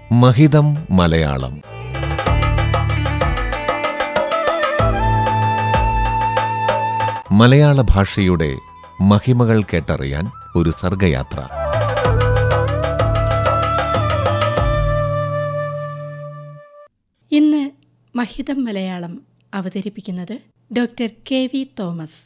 മഹിതം മലയാളം മലയാള ഭാഷയുടെ മഹിമകൾ കേട്ടറിയാൻ ഒരു സർഗയാത്ര ഇന്ന് മഹിതം മലയാളം അവതരിപ്പിക്കുന്നത് ഡോക്ടർ കെ വി തോമസ്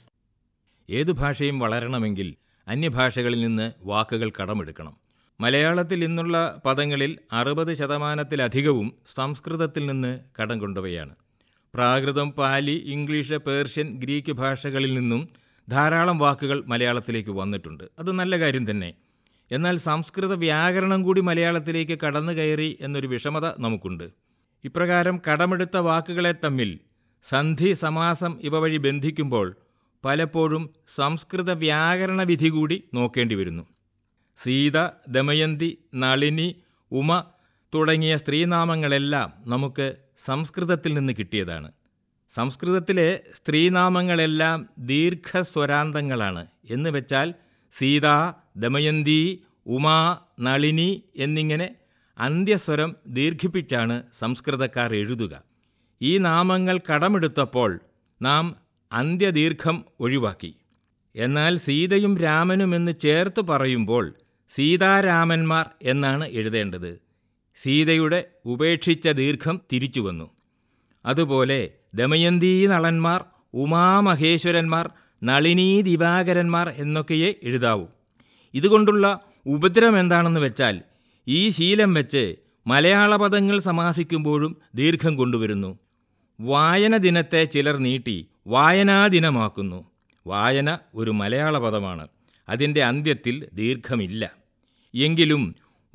ഏതു ഭാഷയും വളരണമെങ്കിൽ അന്യഭാഷകളിൽ നിന്ന് വാക്കുകൾ കടമെടുക്കണം മലയാളത്തിൽ ഇന്നുള്ള പദങ്ങളിൽ അറുപത് ശതമാനത്തിലധികവും സംസ്കൃതത്തിൽ നിന്ന് കടം കൊണ്ടവയാണ് Prakrit Pali English Persian Greek ഭാഷകളിൽ നിന്നും ധാരാളം വാക്കുകൾ മലയാളത്തിലേക്ക് വന്നിട്ടുണ്ട് അത് നല്ല കാര്യം തന്നെ എന്നാൽ സംസ്കൃത വ്യാകരണം കൂടി മലയാളത്തിലേക്ക് കടന്നു കയറി എന്നൊരു വിഷമത നമുക്കുണ്ട് ഇപ്രകാരം കടമെടുത്ത വാക്കുകളെ തമ്മിൽ സന്ധി സമാസം ഇവ വഴി ബന്ധിക്കുമ്പോൾ പലപ്പോഴും സംസ്കൃത വ്യാകരണ വിധി കൂടി നോക്കേണ്ടി വരുന്നു സീത ദമയന്തി നളിനി ഉമ തുടങ്ങിയ സ്ത്രീനാമങ്ങളെല്ലാം നമുക്ക് സംസ്കൃതത്തിൽ നിന്ന് കിട്ടിയതാണ് സംസ്കൃതത്തിലെ സ്ത്രീനാമങ്ങളെല്ലാം ദീർഘസ്വരാന്തങ്ങളാണ് എന്ന് വെച്ചാൽ സീത ദമയന്തി ഉമാ നളിനി എന്നിങ്ങനെ അന്ത്യസ്വരം ദീർഘിപ്പിച്ചാണ് സംസ്കൃതക്കാർ എഴുതുക ഈ നാമങ്ങൾ കടമെടുത്തപ്പോൾ നാം അന്ത്യദീർഘം ഒഴിവാക്കി എന്നാൽ സീതയും രാമനും എന്ന് ചേർത്ത് പറയുമ്പോൾ സീതാരാമന്മാർ എന്നാണ് എഴുതേണ്ടത് സീതയുടെ ഉപേക്ഷിച്ച ദീർഘം തിരിച്ചു വന്നു അതുപോലെ ദമയന്തീ നളന്മാർ ഉമാമഹേശ്വരന്മാർ നളിനീ ദിവാകരന്മാർ എന്നൊക്കെയേ എഴുതാവൂ ഇതുകൊണ്ടുള്ള ഉപദ്രവം എന്താണെന്ന് വെച്ചാൽ ഈ ശീലം വെച്ച് മലയാള പദങ്ങൾ സമാസിക്കുമ്പോഴും ദീർഘം കൊണ്ടുവരുന്നു വായന ദിനത്തെ ചിലർ നീട്ടി വായനാ ദിനമാക്കുന്നു വായന ഒരു മലയാള പദമാണ് അതിൻ്റെ അന്ത്യത്തിൽ ദീർഘമില്ല എങ്കിലും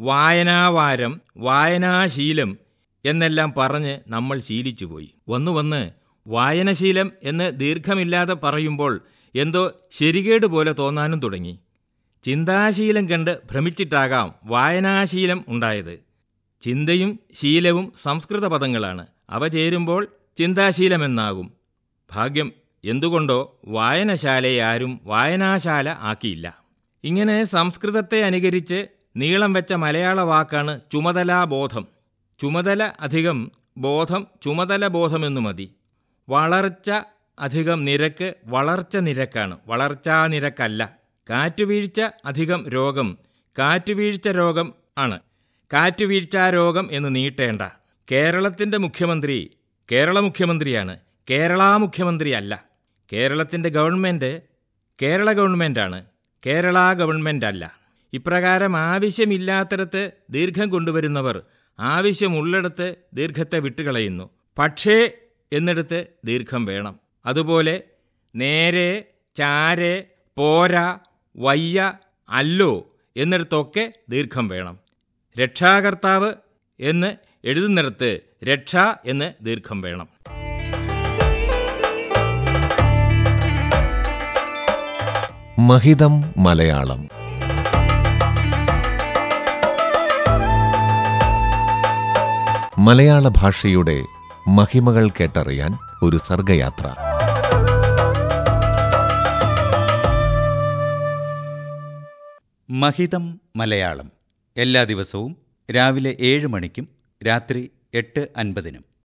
വായനാവാരം വായനാശീലം എന്നെല്ലാം പറഞ്ഞ് നമ്മൾ ശീലിച്ചുപോയി വന്നു വന്ന് വായനശീലം എന്ന് ദീർഘമില്ലാതെ പറയുമ്പോൾ എന്തോ ശരികേട് പോലെ തോന്നാനും തുടങ്ങി ചിന്താശീലം കണ്ട് ഭ്രമിച്ചിട്ടാകാം വായനാശീലം ഉണ്ടായത് ചിന്തയും ശീലവും സംസ്കൃത പദങ്ങളാണ് അവ ചേരുമ്പോൾ ചിന്താശീലമെന്നാകും ഭാഗ്യം എന്തുകൊണ്ടോ വായനശാലയെ ആരും വായനാശാല ആക്കിയില്ല ഇങ്ങനെ സംസ്കൃതത്തെ അനുകരിച്ച് നീളം വെച്ച മലയാള വാക്കാണ് ചുമതലാബോധം ചുമതല അധികം ബോധം ചുമതല ബോധമെന്നു മതി വളർച്ച അധികം നിരക്ക് വളർച്ച നിരക്കാണ് വളർച്ചാ നിരക്കല്ല കാറ്റുവീഴ്ച അധികം രോഗം കാറ്റുവീഴ്ച രോഗം ആണ് കാറ്റുവീഴ്ചാ രോഗം എന്ന് നീട്ടേണ്ട കേരളത്തിൻ്റെ മുഖ്യമന്ത്രി കേരള മുഖ്യമന്ത്രിയാണ് കേരള മുഖ്യമന്ത്രി അല്ല കേരളത്തിൻ്റെ ഗവൺമെൻറ് കേരള ഗവൺമെൻറ്റാണ് കേരള ഗവൺമെൻറ് അല്ല ഇപ്രകാരം ആവശ്യമില്ലാത്തിടത്ത് ദീർഘം കൊണ്ടുവരുന്നവർ ആവശ്യമുള്ളിടത്ത് ദീർഘത്തെ വിട്ടുകളയുന്നു പക്ഷേ എന്നിടത്ത് ദീർഘം വേണം അതുപോലെ നേരെ ചാരെ പോരാ വയ്യ അല്ലോ എന്നിടത്തൊക്കെ ദീർഘം വേണം രക്ഷാകർത്താവ് എന്ന് എഴുതുന്നിടത്ത് രക്ഷ എന്ന് ദീർഘം വേണം മഹിതം മലയാളം മലയാള ഭാഷയുടെ മഹിമകൾ കേട്ടറിയാൻ ഒരു സർഗയാത്ര മഹിതം മലയാളം എല്ലാ ദിവസവും രാവിലെ ഏഴ് മണിക്കും രാത്രി എട്ട് അൻപതിനും